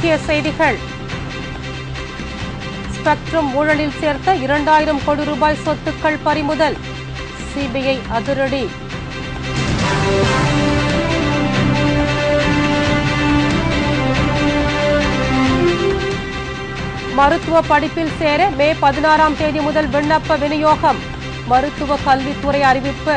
முக்கிய செய்திகள் ஸ்பெக்ட்ரம் ஊழலில் சேர்த்த இரண்டாயிரம் கோடி ரூபாய் சொத்துக்கள் பறிமுதல் சிபிஐ அதிரடி மருத்துவ படிப்பில் சேர மே பதினாறாம் தேதி முதல் விண்ணப்ப விநியோகம் மருத்துவ கல்வித்துறை அறிவிப்பு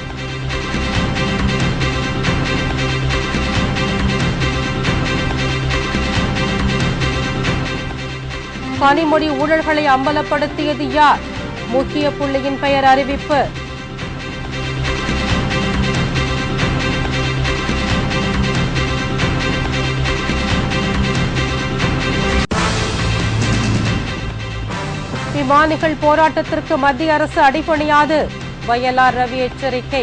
கனிமொழி ஊழல்களை அம்பலப்படுத்தியது யார் முக்கிய புள்ளியின் பெயர் அறிவிப்பு விமானிகள் போராட்டத்திற்கு மத்திய அரசு அடிபணியாது வயலார் ரவி எச்சரிக்கை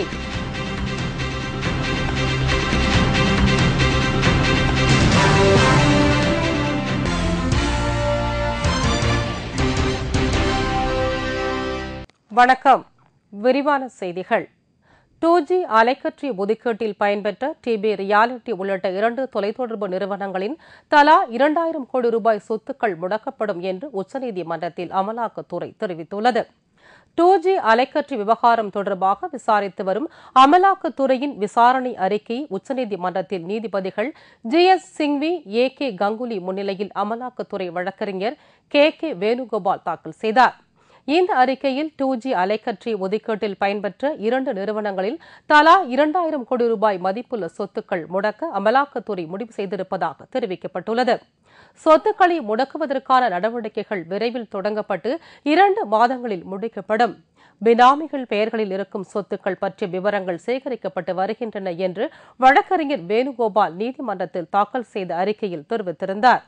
வணக்கம் விரிவான செய்திகள் டூ ஜி அலைக்கற்றை ஒதுக்கீட்டில் பயன்பெற்ற டிபி ரியாலிட்டி உள்ளிட்ட இரண்டு தொலைத்தொடர்பு நிறுவனங்களின் தலா இரண்டாயிரம் கோடி ரூபாய் சொத்துக்கள் முடக்கப்படும் என்று உச்சநீதிமன்றத்தில் அமலாக்கத்துறை தெரிவித்துள்ளது டூ ஜி அலைக்கற்றை விவகாரம் தொடர்பாக விசாரித்து வரும் அமலாக்கத்துறையின் விசாரணை அறிக்கை உச்சநீதிமன்றத்தில் நீதிபதிகள் G S Singhvi A K Ganguly முன்னிலையில் அமலாக்கத்துறை வழக்கறிஞர் கே கே வேணுகோபால் தாக்கல் செய்தார் இந்த அறிக்கையில் டூ ஜி அலைக்கற்றை ஒதுக்கீட்டில் பயன்பெற்ற இரண்டு நிறுவனங்களில் தலா இரண்டாயிரம் கோடி ரூபாய் மதிப்புள்ள சொத்துக்கள் முடக்க அமலாக்கத்துறை முடிவு செய்திருப்பதாக தெரிவிக்கப்பட்டுள்ளது சொத்துக்களை முடக்குவதற்கான நடவடிக்கைகள் விரைவில் தொடங்கப்பட்டு இரண்டு மாதங்களில் முடிக்கப்படும் பினாமிகள் பெயர்களில் இருக்கும் சொத்துக்கள் பற்றிய விவரங்கள் சேகரிக்கப்பட்டு வருகின்றன என்று வழக்கறிஞர் வேணுகோபால் நீதிமன்றத்தில் தாக்கல் செய்த அறிக்கையில் தெரிவித்திருந்தார்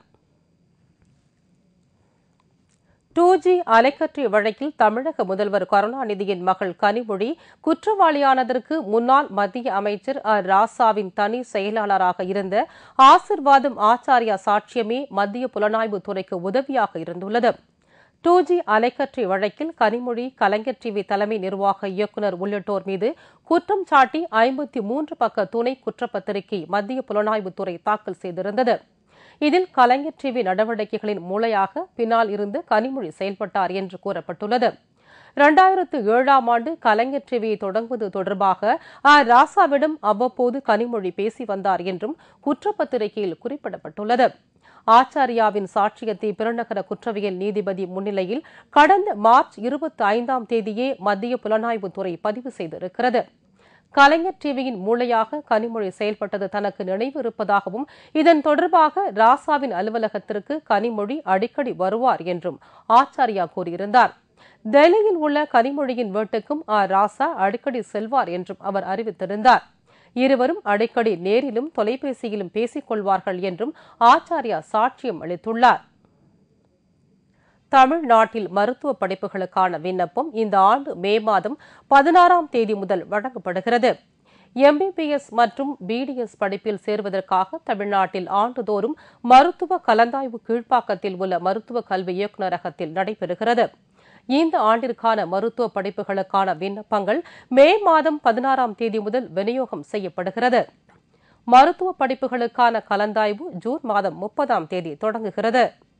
டூ ஜி அலைக்கற்றை வழக்கில் தமிழக முதல்வர் கருணாநிதியின் மகள் கனிமொழி குற்றவாளியானதற்கு முன்னாள் மத்திய அமைச்சர் அ ராசாவின் தனி செயலாளராக இருந்த ஆசிர்வாதம் ஆச்சாரியா சாட்சியமே மத்திய புலனாய்வு துறைக்கு உதவியாக இருந்துள்ளது டூ ஜி அலைக்கற்றை வழக்கில் கனிமொழி கலைஞர் டிவி தலைமை நிர்வாக இயக்குநர் உள்ளிட்டோர் மீது குற்றம் சாட்டி ஐம்பத்தி மூன்று பக்க துணை குற்றப்பத்திரிகை மத்திய புலனாய்வுத்துறை தாக்கல் செய்திருந்தது இதில் கலைஞர் டிவி நடவடிக்கைகளின் மூளையாக பின்னால் இருந்து கனிமொழி செயல்பட்டார் என்று கூறப்பட்டுள்ளது இரண்டாயிரத்து ஏழாம் ஆண்டு கலைஞர் டிவியை தொடங்குவது தொடர்பாக ஆ ராசாவிடம் அவ்வப்போது கனிமொழி பேசி வந்தார் என்றும் குற்றப்பத்திரிகையில் குறிப்பிடப்பட்டுள்ளது ஆச்சாரியாவின் சாட்சியத்தை பெருநகர குற்றவியல் நீதிபதி முன்னிலையில் கடந்த மார்ச் இருபத்தி ஐந்தாம் தேதியே மத்திய புலனாய்வுத்துறை பதிவு செய்திருக்கிறது கலைஞர் டிவியின் மூளையாக கனிமொழி செயல்பட்டது தனக்கு நினைவு இருப்பதாகவும் இதன் தொடர்பாக ராசாவின் அலுவலகத்திற்கு கனிமொழி அடிக்கடி வருவார் என்றும் ஆச்சாரியா கூறியிருந்தார் டெல்லியில் உள்ள கனிமொழியின் வீட்டுக்கும் ஆ ராசா அடிக்கடி செல்வார் என்றும் அவர் அறிவித்திருந்தார் இருவரும் அடிக்கடி நேரிலும் தொலைபேசியிலும் பேசிக் கொள்வார்கள் என்றும் ஆச்சாரியா சாட்சியம் அளித்துள்ளார் தமிழ்நாட்டில் மருத்துவ படிப்புகளுக்கான விண்ணப்பம் இந்த ஆண்டு மே மாதம் பதினாறாம் தேதி முதல் வழங்கப்படுகிறது எம்பிபிஎஸ் மற்றும் பிடிஎஸ் படிப்பில் சேர்வதற்காக தமிழ்நாட்டில் ஆண்டுதோறும் மருத்துவ கலந்தாய்வு கீழ்ப்பாக்கத்தில் உள்ள மருத்துவ கல்வி இயக்குநரகத்தில் நடைபெறுகிறது இந்த ஆண்டிற்கான மருத்துவ படிப்புகளுக்கான விண்ணப்பங்கள் மே மாதம் பதினாறாம் தேதி முதல் விநியோகம் செய்யப்படுகிறது மருத்துவ படிப்புகளுக்கான கலந்தாய்வு ஜூன் மாதம் முப்பதாம் தேதி தொடங்குகிறது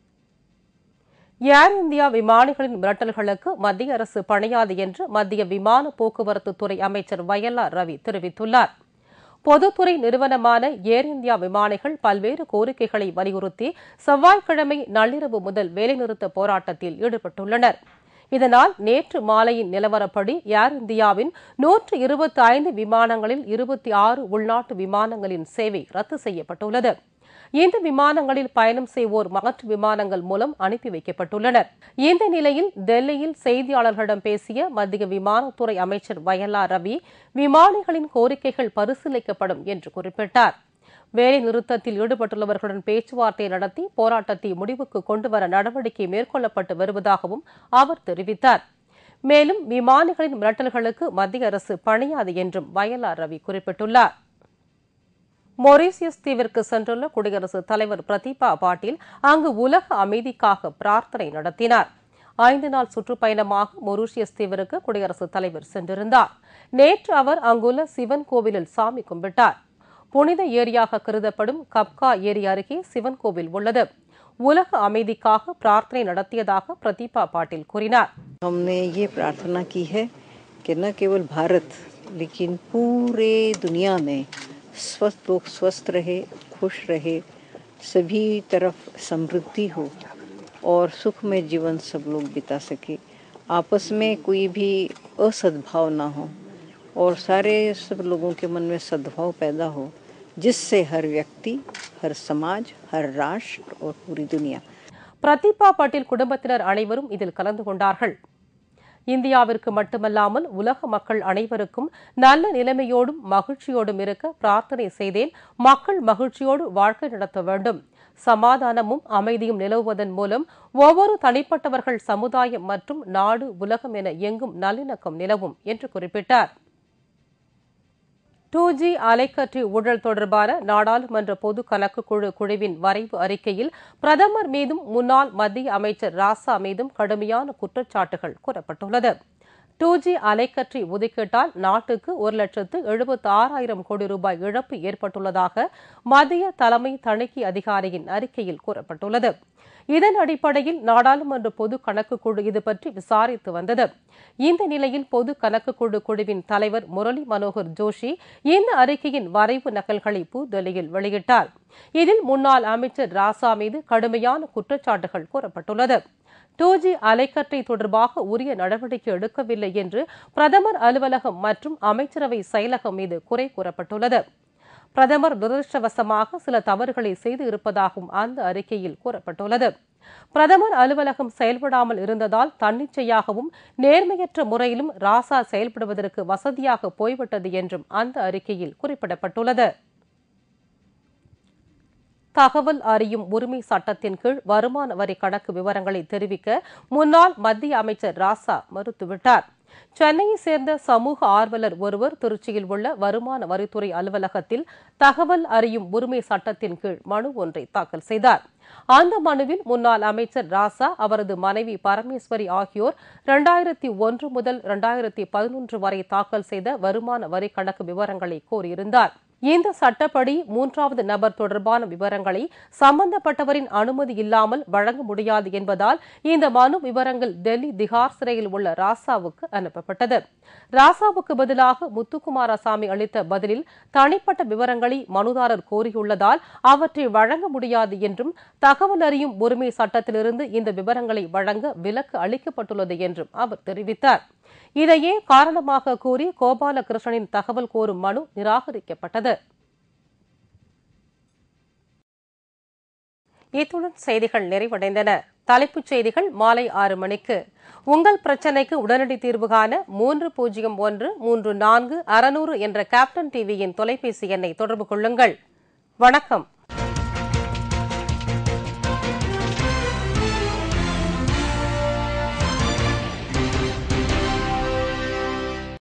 ஏர் இந்தியா விமானிகளின் மிரட்டல்களுக்கு மத்திய அரசு பணியாது என்று மத்திய விமான போக்குவரத்து துறை அமைச்சர் வயலார் ரவி தெரிவித்துள்ளார் பொதுத்துறை நிறுவனமான ஏர் இந்தியா விமானிகள் பல்வேறு கோரிக்கைகளை வலியுறுத்தி செவ்வாய்க்கிழமை நள்ளிரவு முதல் வேலைநிறுத்த போராட்டத்தில் ஈடுபட்டுள்ளனர் இதனால் நேற்று மாலையின் நிலவரப்படி ஏர் இந்தியாவின் நூற்று இருபத்தி ஐந்து விமானங்களில் இருபத்தி ஆறு உள்நாட்டு விமானங்களின் சேவை ரத்து செய்யப்பட்டுள்ளது இந்த விமானங்களில் பயணம் செய்வோர் மாற்று விமானங்கள் மூலம் அனுப்பி வைக்கப்பட்டுள்ளனர் இந்த நிலையில் டெல்லியில் செய்தியாளர்களிடம் பேசிய மத்திய விமானத்துறை அமைச்சர் வயலா ரவி விமானிகளின் கோரிக்கைகள் பரிசீலிக்கப்படும் என்று குறிப்பிட்டார் வேலை நிறுத்தத்தில் ஈடுபட்டுள்ளவர்களுடன் பேச்சுவார்த்தை நடத்தி போராட்டத்தை முடிவுக்கு கொண்டுவர நடவடிக்கை மேற்கொள்ளப்பட்டு வருவதாகவும் அவர் தெரிவித்தார் மேலும் விமானிகளின் மிரட்டல்களுக்கு மத்திய அரசு பணியாது என்றும் வயலார் ரவி குறிப்பிட்டுள்ளார் மொரீசியஸ் தீவிற்கு சென்றுள்ள குடியரசுத் தலைவர் பிரதீபா பாட்டீல் அங்கு உலக அமைதிக்காக பிரார்த்தனை நடத்தினார் ஐந்து நாள் சுற்றுப்பயணமாக மொரீசியஸ் தீவிற்கு குடியரசுத் தலைவர் சென்றிருந்தார் நேற்று அவர் அங்குள்ள சிவன் கோவிலில் சாமி கும்பிட்டார் புனித ஏரியாக கருதப்படும் கப்கா ஏரி அருகே சிவன் கோவில் உள்ளது உலக அமைதிக்காக பிரார்த்தனை நடத்தியதாக பிரதீபா பாட்டீல் கூறினார் हमने ये प्रार्थना की है कि न केवल भारत लेकिन पूरे दुनिया में स्वस्थ लोग स्वस्थ रहे खुश रहे सभी तरफ समृद्धि हो और सुख में जीवन सब लोग बिता सके आपस में कोई भी असद्भाव ना हो और सारे सब लोगों के मन में सद्भाव पैदा हो जिससे हर व्यक्ति हर समाज हर राष्ट्र और पूरी दुनिया பிரதீபா பாட்டீல் குடும்பத்தினர் அனைவரும் இதில் கலந்து கொண்டார்கள் இந்தியாவிற்கு மட்டுமல்லாமல் உலக மக்கள் அனைவருக்கும் நல்ல நிலைமையோடும் மகிழ்ச்சியோடும் இருக்க பிரார்த்தனை செய்தேன் மக்கள் மகிழ்ச்சியோடு வாழ்க்கை நடத்த வேண்டும் சமாதானமும் அமைதியும் நிலவுவதன் மூலம் ஒவ்வொரு தனிப்பட்டவர்கள் சமுதாயம் மற்றும் நாடு உலகம் என எங்கும் நல்லிணக்கம் நிலவும் என்று குறிப்பிட்டார் டூ ஜி அலைக்கற்றை ஊழல் தொடர்பான நாடாளுமன்ற பொது கணக்கு குழு குழுவின் வரைவு அறிக்கையில் பிரதமர் மீதும் முன்னாள் மத்திய அமைச்சர் ராசா மீதும் கடுமையான குற்றச்சாட்டுகள் கூறப்பட்டுள்ளது டூ ஜி அலைக்கற்றை ஒதுக்கீட்டால் நாட்டுக்கு ஒரு லட்சத்து எழுபத்தி ஆறாயிரம் கோடி ரூபாய் இழப்பு ஏற்பட்டுள்ளதாக மத்திய தலைமை தணிக்கை அதிகாரியின் அறிக்கையில் கூறப்பட்டுள்ளது இதன் அடிப்படையில் நாடாளுமன்ற பொது கணக்கு குழு இது பற்றி விசாரித்து வந்தது இந்த நிலையில் பொது கணக்கு குழு குழுவின் தலைவர் முரளி மனோகர் ஜோஷி இந்த அறிக்கையின் வரைவு நகல்களை புதுதில்லியில் வெளியிட்டார் இதில் முன்னாள் அமைச்சர் ராசா மீது கடுமையான குற்றச்சாட்டுகள் கூறப்பட்டுள்ளது டூ ஜி அலைக்கற்றை தொடர்பாக உரிய நடவடிக்கை எடுக்கவில்லை என்று பிரதமர் அலுவலகம் மற்றும் அமைச்சரவை செயலகம் மீது குறை கூறப்பட்டுள்ளது பிரதமர் துரதிருஷ்டவசமாக சில தவறுகளை செய்து இருப்பதாகவும் அந்த அறிக்கையில் கூறப்பட்டுள்ளது பிரதமர் அலுவலகம் செயல்படாமல் இருந்ததால் தன்னிச்சையாகவும் நேர்மையற்ற முறையிலும் ராசா செயல்படுவதற்கு வசதியாக போய்விட்டது என்றும் அந்த அறிக்கையில் குறிப்பிடப்பட்டுள்ளது தகவல் அறியும் உரிமை சட்டத்தின் கீழ் வருமான வரி கணக்கு விவரங்களை தெரிவிக்க முன்னாள் மத்திய அமைச்சர் ராசா மறுத்துவிட்டார் சென்னையை சேர்ந்த சமூக ஆர்வலர் ஒருவர் திருச்சியில் உள்ள வருமான வரித்துறை அலுவலகத்தில் தகவல் அறியும் உரிமை சட்டத்தின் கீழ் மனு ஒன்றை தாக்கல் செய்தார் அந்த மனுவில் முன்னாள் அமைச்சர் ராசா அவரது மனைவி பரமேஸ்வரி ஆகியோர் இரண்டாயிரத்தி ஒன்று முதல் இரண்டாயிரத்தி பதினொன்று வரை தாக்கல் செய்த வருமான வரி கணக்கு விவரங்களை கோரியிருந்தார் இந்த சட்டப்படி மூன்றாவது நபர் தொடர்பான விவரங்களை சம்பந்தப்பட்டவரின் அனுமதி இல்லாமல் வழங்க முடியாது என்பதால் இந்த மனு விவரங்கள் டெல்லி திகார் சிறையில் உள்ள ராசாவுக்கு அனுப்பப்பட்டது ராசாவுக்கு பதிலாக முத்துக்குமாரசாமி அளித்த பதிலில் தனிப்பட்ட விவரங்களை மனுதாரர் கோரியுள்ளதால் அவற்றை வழங்க முடியாது என்றும் தகவல் அறியும் உரிமை சட்டத்திலிருந்து இந்த விவரங்களை வழங்க விலக்கு அளிக்கப்பட்டுள்ளது என்றும் அவர் தெரிவித்தார் இதையே காரணமாக கூறி கோபாலகிருஷ்ணனின் தகவல் கோரும் மனு நிராகரிக்கப்பட்டது இத்துடன் செய்திகள் நிறைவடைந்தன தலைப்புச் செய்திகள் மாலை ஆறு மணிக்கு உங்கள் பிரச்சினைக்கு உடனடி தீர்வு காண மூன்று பூஜ்ஜியம் ஒன்று மூன்று நான்கு அறுநூறு என்ற கேப்டன் டிவியின் தொலைபேசி எண்ணை தொடர்பு கொள்ளுங்கள் வணக்கம்